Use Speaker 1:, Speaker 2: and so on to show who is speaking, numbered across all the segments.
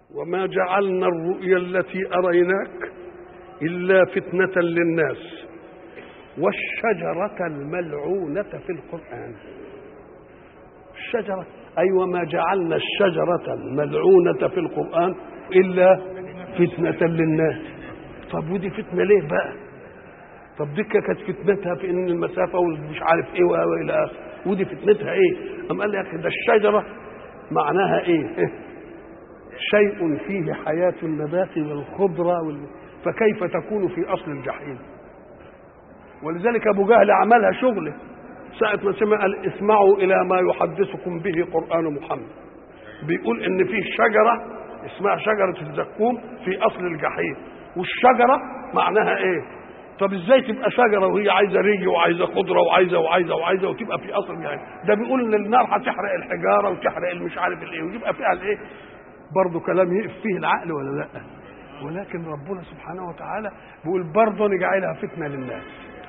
Speaker 1: وما جعلنا الرؤيا التي أريناك إلا فتنة للناس والشجرة الملعونة في القرآن الشجرة أي أيوة وما جعلنا الشجرة الملعونة في القرآن إلا فتنة للناس طب ودي فتنة ليه بقى طب دي كانت فتنتها في ان المسافه ومش عارف ايه والى اخره ودي فتنتها ايه أم قال لك ده الشجره معناها ايه شيء فيه حياه النبات والخضره وال... فكيف تكون في اصل الجحيم ولذلك ابو جهل عملها شغله ساعة ما سمع قال اسمعوا إلى ما يحدثكم به قرآن محمد بيقول إن فيه شجرة اسمها شجرة الزقوم في أصل الجحيم والشجرة معناها إيه؟ طب ازاي تبقى شجره وهي عايزه ري وعايزه خضره وعايزه وعايزه وعايزه وتبقى في اصل الجحيم ده بيقول ان النار هتحرق الحجاره وتحرق المش عارف الايه ويبقى فيها الايه برضه كلام يقف فيه العقل ولا لا ولكن ربنا سبحانه وتعالى بيقول برضه نجعلها فتنه للناس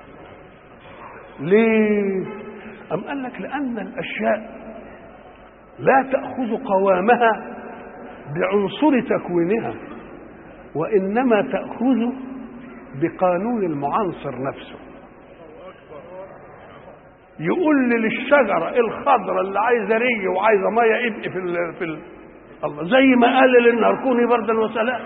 Speaker 1: ليه أم قال لك لأن الأشياء لا تأخذ قوامها بعنصر تكوينها وإنما تأخذ بقانون المعنصر نفسه يقول لي للشجره الخضراء اللي عايزه ري وعايزه ميه يبقى في ال في ال الله زي ما قال للنار كوني بردا وسلام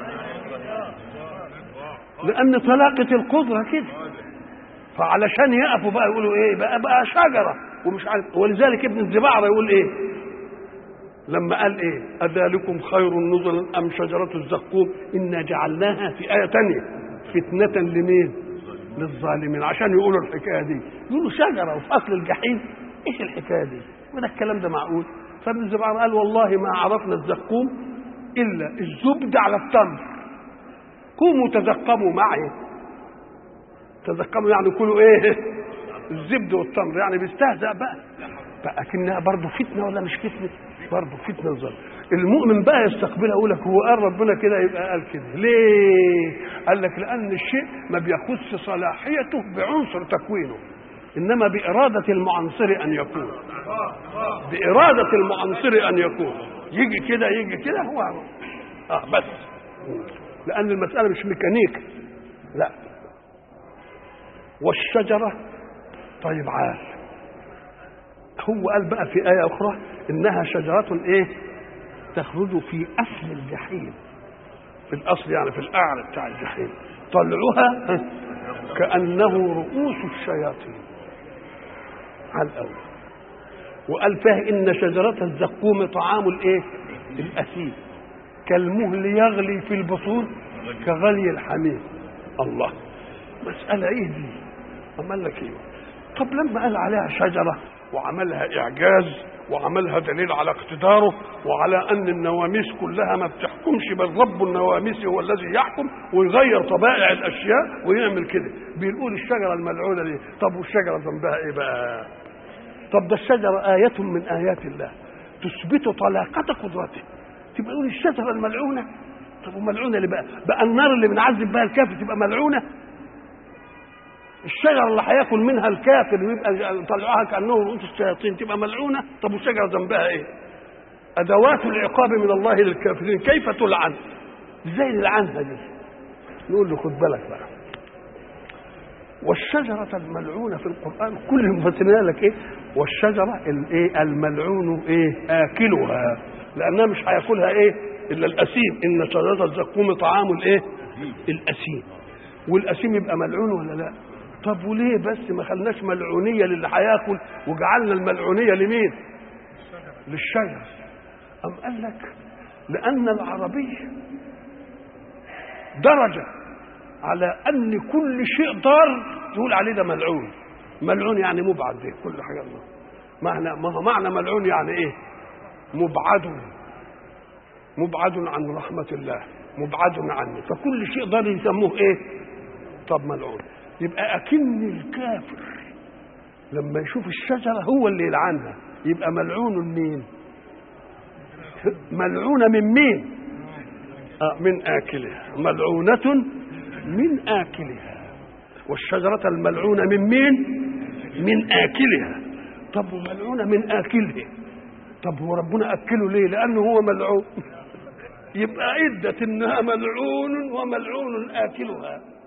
Speaker 1: لان طلاقه القدره كده فعلشان يقفوا بقى يقولوا ايه بقى بقى شجره ومش عارف ولذلك ابن الزبعره يقول ايه لما قال ايه اذلكم خير نزلا ام شجره الزقوم انا جعلناها في ايه تانيه فتنة لمين؟ للظالمين عشان يقولوا الحكايه دي يقولوا شجره وفي اصل الجحيم ايش الحكايه دي؟ وده الكلام ده معقول؟ فابن الزبعان قال والله ما عرفنا الزقوم الا الزبد على التمر قوموا تزقموا معي تزقموا يعني كلوا ايه؟ الزبد والتمر يعني بيستهزأ بقى فأكنها برضه فتنه ولا مش فتنه؟ برضه فتنه الظالم المؤمن بقى يستقبلها يقول لك هو قال ربنا كده يبقى قال كده ليه قال لك لان الشيء ما بيخص صلاحيته بعنصر تكوينه انما باراده المعنصر ان يكون باراده المعنصر ان يكون يجي كده يجي كده هو اه بس لان المساله مش ميكانيك لا والشجره طيب عال هو قال بقى في ايه اخرى انها شجره ايه تخرج في اصل الجحيم في الاصل يعني في القعر بتاع الجحيم طلعها كانه رؤوس الشياطين على الاول وقال فيها ان شجره الزقوم طعام الايه الاثيم كالمهل يغلي في البطون كغلي الحميم الله مساله ايه دي عمل لك ايه طب لما قال عليها شجره وعملها اعجاز وعملها دليل على اقتداره وعلى ان النواميس كلها ما بتحكمش بل رب النواميس هو الذي يحكم ويغير طبائع الاشياء ويعمل كده بيقول الشجره الملعونه دي طب والشجره ذنبها ايه بقى طب ده الشجره ايه من ايات الله تثبت طلاقه قدرته تبقى يقول الشجره الملعونه طب وملعونه اللي بقى بقى النار اللي بنعذب بها الكافر تبقى ملعونه الشجره اللي هياكل منها الكافر ويبقى طلعوها كانه رؤوس الشياطين تبقى ملعونه طب والشجره ذنبها ايه؟ ادوات العقاب من الله للكافرين كيف تلعن؟ ازاي نلعنها دي؟ نقول له خد بالك بقى والشجرة الملعونة في القرآن كل المفسرين لك ايه؟ والشجرة الايه؟ الملعون ايه؟ آكلها لأنها مش هياكلها ايه؟ إلا الأسيم إن شجرة الزقوم طعام الايه؟ الأسيم والأسيم يبقى ملعون ولا لا؟ طب وليه بس ما خلناش ملعونيه للي هياكل وجعلنا الملعونيه لمين؟ للشجر أم قال لك لأن العربي درجة على أن كل شيء ضار تقول عليه ده ملعون ملعون يعني مبعد ده كل حاجة الله معنى ما هو معنى ملعون يعني إيه؟ مبعد مبعد عن رحمة الله مبعد عنه فكل شيء ضار يسموه إيه؟ طب ملعون يبقى أكن الكافر لما يشوف الشجرة هو اللي يلعنها يبقى ملعون مين ملعونة من مين آه من آكلها ملعونة من آكلها والشجرة الملعونة من مين من آكلها طب وملعونة من آكلها طب هو ربنا أكله ليه لأنه هو ملعون يبقى عدة انها ملعون وملعون اكلها